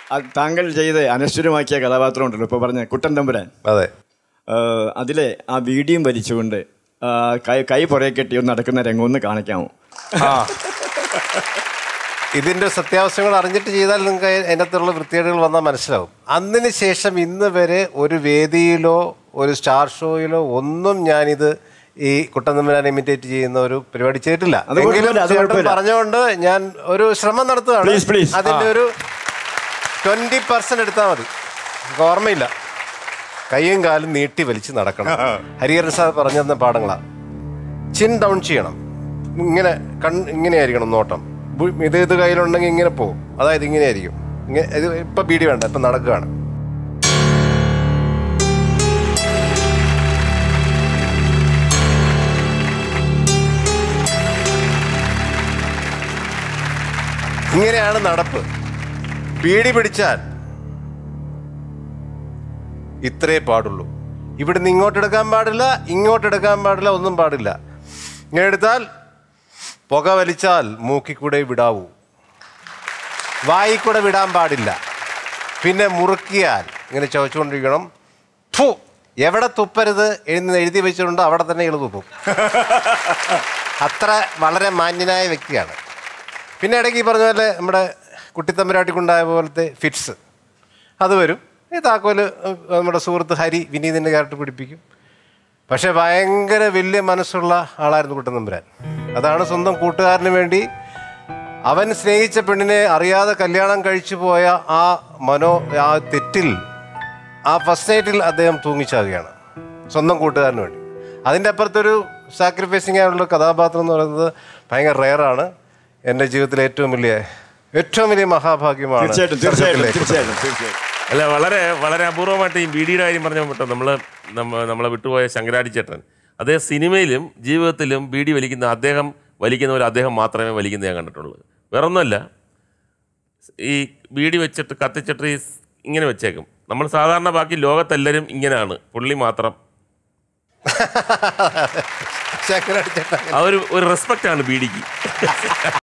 അത് താങ്കൾ ചെയ്ത് അനശ്വരമാക്കിയ കഥാപാത്രം ഉണ്ടല്ലോ ഇപ്പോൾ പറഞ്ഞ കുട്ടൻ തമ്പുരാൻ അതെ ഏഹ് അതിലെ ആ വീഡിയും വലിച്ചുകൊണ്ട് ആ, കൈ കൈ പുറകെ കെട്ടി ഒന്ന് നടക്കുന്ന രംഗം ഒന്ന് കാണിക്കാമോ ആ ഇതിന്റെ സത്യാവസ്ഥകൾ അറിഞ്ഞിട്ട് ചെയ്താൽ നിങ്ങൾക്ക് അതിനകത്തുള്ള വൃത്തികേടുകൾ വന്നാൽ മനസ്സിലാവും അന്നിന് ശേഷം ഇന്ന് വരെ ഒരു വേദിയിലോ ഒരു സ്റ്റാർ ഷോയിലോ ഒന്നും ഞാനിത് ഈ കുട്ടന്തമ്പരാൻ ഇമിറ്റേറ്റ് ചെയ്യുന്ന ഒരു പരിപാടി ചെയ്തിട്ടില്ല അത് കുഴപ്പമില്ല, എങ്കിലും അത് ചേട്ടൻ കുഴപ്പമില്ല. പറഞ്ഞുകൊണ്ട് ഞാൻ ഒരു ശ്രമം നടത്തുകയാണ് Please, please. അതിന്റെ ഒരു ട്വന്റി പെർസെന്റ് എടുത്താൽ മതി എനിക്ക് ഓർമ്മയില്ല കൈയും കാലും നീട്ടി വലിച്ച് നടക്കണം ഹരിഹരൻ സാർ പറഞ്ഞു തന്ന പാഠങ്ങളാ ചിൻ ഡൗൺ ചെയ്യണം ഇങ്ങനെ കൺ ഇങ്ങനെയായിരിക്കണം നോട്ടം ബു- ഇത് ഇത് കയ്യിലുണ്ടെങ്കിൽ ഇങ്ങനെ പോകും അതായത് ഇങ്ങനെയായിരിക്കും ഇങ്ങനെ ഇത് ഇപ്പൊ ബീഡി വേണ്ട ഇപ്പൊ നടക്കുകയാണ് ഇങ്ങനെയാണ് നടപ്പ് ബീഡി പിടിച്ചാൽ ഇത്രേ പാടുള്ളൂ ഇവിടുന്ന് ഇങ്ങോട്ട് എടുക്കാൻ പാടില്ല ഇങ്ങോട്ട് എടുക്കാൻ പാടില്ല ഒന്നും പാടില്ല ഇങ്ങനെ എടുത്താൽ പുക വലിച്ചാൽ മൂക്കിക്കൂടെ വിടാവൂ വായിക്കൂടെ വിടാൻ പാടില്ല പിന്നെ മുറുക്കിയാൽ ഇങ്ങനെ ചവച്ചുകൊണ്ടിരിക്കണം ഫു എവിടെ തുപ്പരുത് എന്ന് എഴുതി വെച്ചിട്ടുണ്ടോ അവിടെ തന്നെ ഇള് തുപ്പും അത്ര വളരെ മാന്യനായ വ്യക്തിയാണ് പിന്നെ ഇടയ്ക്ക് ഈ പറഞ്ഞ പോലെ നമ്മുടെ കുട്ടിത്തമ്പരാട്ടിക്കുണ്ടായ പോലത്തെ ഫിറ്റ്സ് അത് വരും ഈ താക്കോല് ഏഹ്, നമ്മുടെ സുഹൃത്ത് ഹരി വിനീതിൻ്റെ ക്യാരക്ടർ പിടിപ്പിക്കും പക്ഷെ ഭയങ്കര വലിയ മനസ്സുള്ള ആളായിരുന്നു കുട്ടനമ്പുരാൻ അതാണ് സ്വന്തം കൂട്ടുകാരന് വേണ്ടി അവൻ സ്നേഹിച്ച പെണ്ണിനെ അറിയാതെ കല്യാണം കഴിച്ചു പോയ ആ മനോ ആ തെറ്റിൽ ആ ഫസ്റ്റ് നൈറ്റിൽ അദ്ദേഹം തൂങ്ങിച്ചാകുകയാണ് സ്വന്തം കൂട്ടുകാരന് വേണ്ടി അതിൻ്റെ അപ്പുറത്തൊരു സാക്രിഫൈസിങ് ആയുള്ള കഥാപാത്രം എന്ന് പറയുന്നത് ഭയങ്കര റെയറാണ് എൻ്റെ ജീവിതത്തിലെ ഏറ്റവും വലിയ ഏറ്റവും വലിയ മഹാഭാഗ്യമാണ് തീർച്ചയായിട്ടും തീർച്ചയായിട്ടും സ്വർഗ്ഗത്തിലെ തീർച്ചയായിട്ടും തീർച്ചയായിട്ടും അല്ല വളരെ വളരെ അപൂർവമായിട്ട് ഈ ബീഡിയുടെ കാര്യം പറഞ്ഞ പെട്ടോ നമ്മൾ നമ്മ നമ്മളെ വിട്ടുപോയ ശങ്കരാടി ചേട്ടൻ അദ്ദേഹം സിനിമയിലും ജീവിതത്തിലും ബീഡി വലിക്കുന്ന അദ്ദേഹം വലിക്കുന്ന പോലെ അദ്ദേഹം മാത്രമേ വലിക്കുന്ന ഞാൻ കണ്ടിട്ടുള്ളൂ വേറൊന്നുമല്ല ഈ ബീഡി വെച്ചിട്ട് കത്തിച്ചിട്ട് ഈ സ് ഇങ്ങനെ വെച്ചേക്കും നമ്മൾ സാധാരണ ബാക്കി ലോകത്തെല്ലാവരും ഇങ്ങനെയാണ് പുള്ളി മാത്രം ശങ്കരാടി ചേട്ടൻ ആ ഒരു ഒരു റെസ്പെക്റ്റ് ആണ് ബീഡിക്ക്